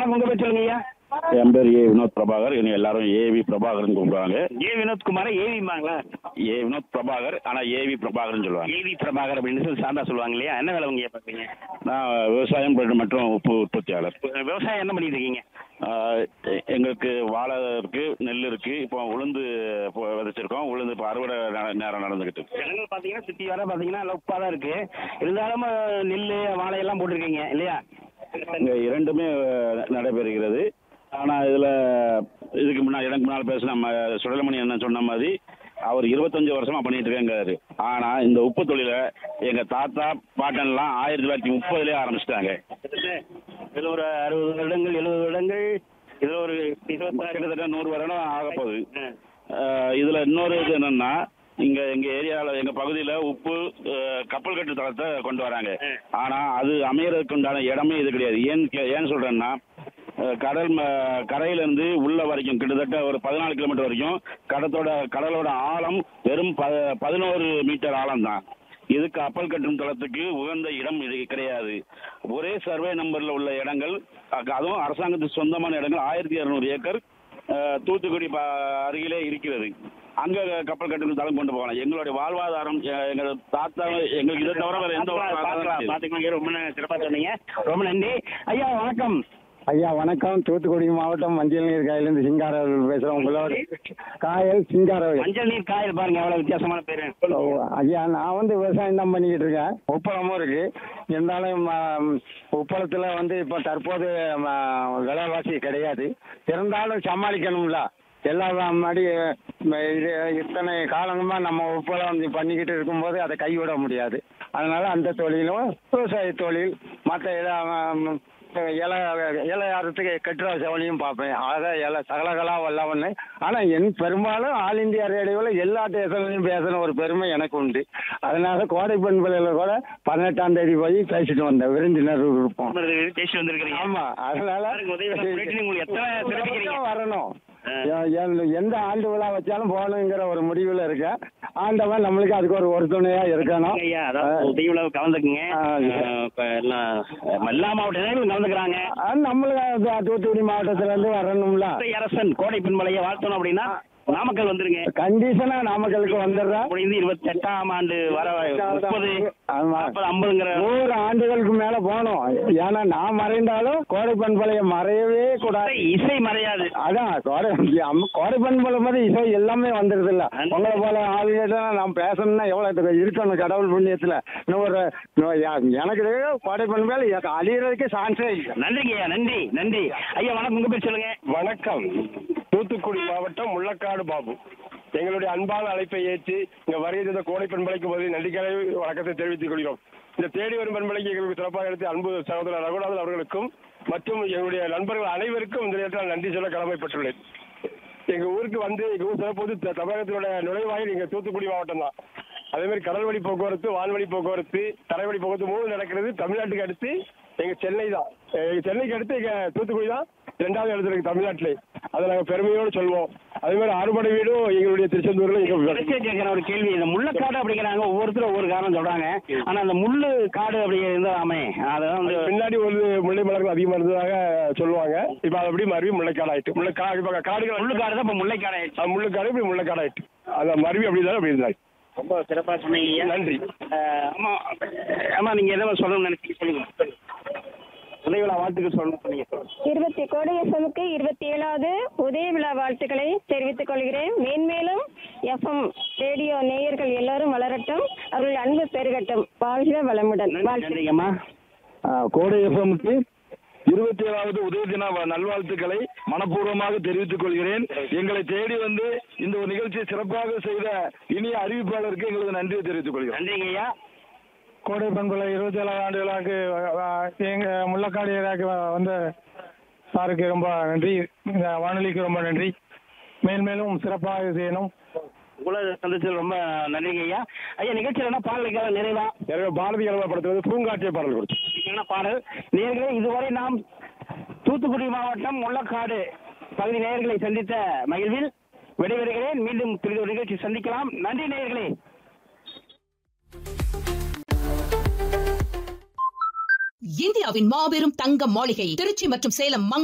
வணக்கம் உங்க பேர் சொல்லுங்க ஐயா என் பேர் ஏ வினோத் பிரபாகர் என்னை எல்லாரும் ஏவி பிரபாகர்னு கூப்பிடுவாங்க ஏ வினோத்குமார ஏவிம்பாங்களா ஏ வினோத் பிரபாகர் ஆனால் ஏவி பிரபாகர்னு சொல்லுவாங்க ஏவி பிரபாகர் அப்படின்னு சொல்லி சாந்தா சொல்லுவாங்க இல்லையா என்ன வேலை உங்க பார்க்குறீங்க நான் விவசாயம் பண்ற- மற்றும் உப்பு உற்பத்தியாளர் விவசாயம் என்ன பண்ணிட்டு இருக்கீங்க ஆஹ் எ- எங்களுக்கு வாழை இருக்கு நெல் இருக்கு இப்போ உளுந்து இப்போ விதைச்சிருக்கோம் உளுந்து இப்போ அறுவடை நே- நேரம் நடந்துகிட்டு இருக்கு ஜனங்கள் பார்த்தீங்கன்னா சுற்றி வர பார்த்தீங்கன்னா நல்லா உப்பாக தான் இருக்கு இருந்தாலும் நெல் வாழையெல்லாம் போட்டிருக்கீங்க இல்லையா இங்கே இரண்டுமே அஹ், நடைபெறுகிறது ஆனால் இதில் இதுக்கு முன்னாடி எனக்கு முன்னால் பேசின நம்ம சுடலமணி என்ன சொன்ன மாதிரி அவர் இருபத்தஞ்சு வருஷமா பண்ணிட்டு இருக்கேங்கிறாரு ஆனால் இந்த உப்பு தொழிலை எங்கள் தாத்தா பாட்டன்லாம் ஆயிரத்தி தொள்ளாயிரத்தி முப்பதுலேயே ஆரம்பிச்சிட்டாங்க இதில் ஒரு அறுபது வருடங்கள் எழுபது வருடங்கள் இதில் ஒரு இருபத்தாறு கிட்டத்தட்ட நூறு வருடம் ஆக போகுது அஹ் இதுல இன்னொரு இது என்னன்னா இங்க எங்க ஏரியால எங்க பகுதியில உப்பு அஹ், கப்பல் கட்டு தளத்தை கொண்டு வராங்க ஆனா அது அமையறதுக்கு உண்டான இடமே இது கிடையாது ஏன் கே- ஏன் சொல்றேன்னா அஹ், கடல் ம- கரையில இருந்து உள்ள வரைக்கும் கிட்டத்தட்ட ஒரு பதினாலு கிலோமீட்டர் வரைக்கும் கடத்தோட கடலோட ஆழம் வெறும் ப பதினோரு மீட்டர் ஆழம் தான் இது கப்பல் கட்டும் தளத்துக்கு உகந்த இடம் இது கிடையாது ஒரே சர்வே நம்பர்ல உள்ள இடங்கள் அ- அதுவும் அரசாங்கத்துக்கு சொந்தமான இடங்கள் ஆயிரத்தி இரநூறு ஏக்கர் அஹ், தூத்துக்குடி ப- அருகிலே இருக்கிறது அங்க கப்பல் கட்டுக்கு தளம் கொண்டு போகலாம் எங்களுடைய வாழ்வாதாரம் எ- எங்க தாத்தா எங்களுக்கு இதை தவிர வேற எந்த ஒரு பார்க்கலாம் வாழ்வாதாரம் இல்லை. பார்த்துக்கோங்க ரொம்ப சிறப்பாக சொன்னீங்க ரொம்ப நன்றி ஐயா வணக்கம் ஐயா வணக்கம் தூத்துக்குடி மாவட்டம் மஞ்சள் நீர் காயிலிருந்து சிங்காரவேல் பேசுறேன் உங்களோட காயல் சிங்காரவேல் மஞ்சள் நீர் காயல் பாருங்க எவ்வளவு வித்தியாசமான பேரு ஓ, ஐயா நான் வந்து விவசாயம் தான் பண்ணிக்கிட்டு இருக்கேன் உப்பளமும் இருக்கு இருந்தாலும் ம, உப்பளத்துல வந்து இப்போ தற்போது ம, விலைவாசி கிடையாது இருந்தாலும் சமாளிக்கணும்ல எல்லா முன்னாடி ம, இது இத்தனை காலங்கமா நம்ம உப்பளம் பண்ணிக்கிட்டு இருக்கும்போது அதை கைவிட முடியாது அதனால அந்த தொழிலும் விவசாய தொழில் மற்ற இலை இலை அறுத்துக்கு கட்டுற செவனையும் பார்ப்பேன் ஆக இலை சகலகலா வல்லவன்னு ஆனால் என் பெரும்பாலும் ஆல் இந்தியா ரேடியோவில் எல்லா தேசங்களையும் பேசுன ஒரு பெருமை எனக்கு உண்டு அதனால கோடை பெண்களில் கூட பதினெட்டாம் தேதி போய் பேசிட்டு வந்தேன் விருந்தினர் இருப்போம் பேசி வந்திருக்கிறீங்க ஆமா அதனால பாருங்க, உதவி விழா முன்னிட்டு உங்களுக்கு எத்தனை சிறப்பிக்கிறீங்க? வரணும் எ- எ- எந்த ஆண்டு விழா வச்சாலும் போகணுங்கிற ஒரு முடிவில் இருக்க ஆண்டவன் நம்மளுக்கு அதுக்கு ஒரு ஒருதுணையா இருக்கணும் ஐயா அதாவது உதவி விழாவை கலந்துக்குங்க ஆ, அஹ், இப்ப எல்லாம் எல்லா மாவட்ட நேர்களும் கலந்துக்கிறாங்க ஆ, நம்மளுக்கு தூத்துக்குடி மாவட்டத்துல இருந்து வரணும்ல இசை அரசன் கோடை பெண்மலையை வாழ்த்தணும் அப்படின்னா நாமக்கல் வந்துருங்க கண்டிஷனா நாமக்கலுக்கு வந்துடுறேன் முடிந்து இருபத்தி எட்டாம் ஆண்டு வர முப்பது ஆமா. நாற்பது ஐம்பதுங்கிற நூறு ஆண்டுகளுக்கு மேல போகணும் ஏன்னா நான் மறைந்தாலும் கோடை பண்பலைய மறையவே கூடாது இசை- இசை மறையாது அதான் கோடை அம்ம- கோடை பண்பலை மாதிரி இசை எல்லாமே வந்துருது இல்ல உங்களை போல ஆளுகிட்ட நான் பேசணும்னா எவ்வளவு இருக்கணும் கடவுள் புண்ணியத்துல இன்னும் ஒரு இன்னும் யா- எனக்கு கோடை பண்பலை அழியறதுக்கு சான்ஸே இல்லை நன்றிங்க ஐயா நன்றி நன்றி ஐயா வணக்கம் உங்க பேர் சொல்லுங்க வணக்கம் தூத்துக்குடி மாவட்டம் முள்ளக்காடு பாபு எங்களுடைய அன்பான அழைப்பை ஏற்று இங்க வருகை தந்த கோடை பண்பலைக்கு பதில் நன்றிக்கலை வணக்கத்தை தெரிவித்துக் கொள்கிறோம் இந்த தேடி வரும் பண்பலைக்கு எங்களுக்கு சிறப்பாக எடுத்து அன்பு சகோதரர் ரகுநாதன் அவர்களுக்கும் மற்றும் எங்களுடைய நண்பர்கள் அனைவருக்கும் இந்த நேரத்தில் நன்றி சொல்ல கடமைப்பட்டுள்ளேன் எங்க ஊருக்கு வந்து எங்க ஊர் சிறப்பு த- தமிழகத்தினுடைய நுழைவாயில் எங்க தூத்துக்குடி மாவட்டம் தான் அதே மாதிரி கடல் வழி போக்குவரத்து வான்வழி போக்குவரத்து தரைவழி போக்குவரத்து மூணு நடக்கிறது தமிழ்நாட்டுக்கு அடுத்து எங்க சென்னை தான் எங்க சென்னைக்கு அடுத்து எங்க தூத்துக்குடி தான் ரெண்டாவது இடத்துல இருக்கு தமிழ்நாட்டிலே அதை நாங்கள் பெருமையோடு சொல்வோம் அதே மாதிரி அறுபடை வீடும் எங்களுடைய திருச்செந்தூர்ல எங்க கடைசியா கேட்கிற ஒரு கேள்வி இந்த முள்ளக்காடு அப்படிங்கிறாங்க ஒவ்வொருத்தரும் ஒவ்வொரு காரணம் சொல்றாங்க ஆனா அந்த முள்ளு காடு அப்படிங்கிறது ஆமே அதான் வந்து பின்னாடி ஒரு முல்லை மலர்கள் அதிகமா இருந்ததாக சொல்லுவாங்க இப்ப அது அப்படியே மறுபடியும் முல்லைக்காடு ஆயிட்டு முல்லைக்காடு இப்ப காடுகள் முள்ளுக்காடு தான் இப்ப முல்லைக்காடு ஆயிடுச்சு அது முள்ளுக்காடு இப்படி முல்லைக்காடு ஆயிட்டு அது மறுபடியும் அப்படி தான் அப்படி இருந்தாங்க ரொம்ப சிறப்பா சொன்னீங்க ஐயா. நன்றி அஹ், ஆமா ஆமா நீங்க என்ன சொல்லணும்னு நினைச்சீங்க சொல்லுங்க உதவி விழா வாழ்த்துக்கள் சொல்லணும்னு சொன்னீங்க சொல்லுங்க இருபத்தி கோடை எஃப்எம்க்கு இருபத்தி ஏழாவது உதய விழா வாழ்த்துக்களை தெரிவித்துக் கொள்கிறேன் மேன்மேலும் எஃப்எம் ரேடியோ நேயர்கள் எல்லாரும் வளரட்டும் அவர்கள் அன்பு பெருகட்டும் வாழ்க வளமுடன் நன்றி வாழ்த்து நன்றிங்கம்மா கோடை எஃப்எம்க்கு இருபத்தி ஏழாவது உதய தின வ- நல்வாழ்த்துக்களை மனப்பூர்வமாக தெரிவித்துக் கொள்கிறேன் எங்களை தேடி வந்து இந்த ஒரு நிகழ்ச்சியை சிறப்பாக செய்த இனிய அறிவிப்பாளருக்கு எங்களது நன்றியை தெரிவித்துக் கொள்கிறேன் நன்றிங்க ஐயா கோடை பண்பலை இருபத்தி ஏழாவது ஆண்டு விழாக்கு எங்க முள்ளக்காடு ஏரியாவுக்கு வந்த சாருக்கு ரொம்ப நன்றி இந்த வானொலிக்கு ரொம்ப நன்றி மேன்மேலும் சிறப்பாக செய்யணும் உங்களை சந்திச்சது ரொம்ப நன்றிங்க ஐயா ஐயா நிகழ்ச்சியில் என்ன பாடலுக்காக நிறைவா எனவே பாரதி கலவை படத்துல வந்து பூங்காற்றிய பாடல் கொடுத்து என்ன பாடல் நேர்களே இதுவரை நாம் தூத்துக்குடி மாவட்டம் முள்ளக்காடு பகுதி நேயர்களை சந்தித்த மகிழ்வில் விடைபெறுகிறேன் மீண்டும் பிறகு ஒரு நிகழ்ச்சி சந்திக்கலாம் நன்றி நேயர்களே இந்தியாவின் மாபெரும் தங்க மாளிகை திருச்சி மற்றும் சேலம்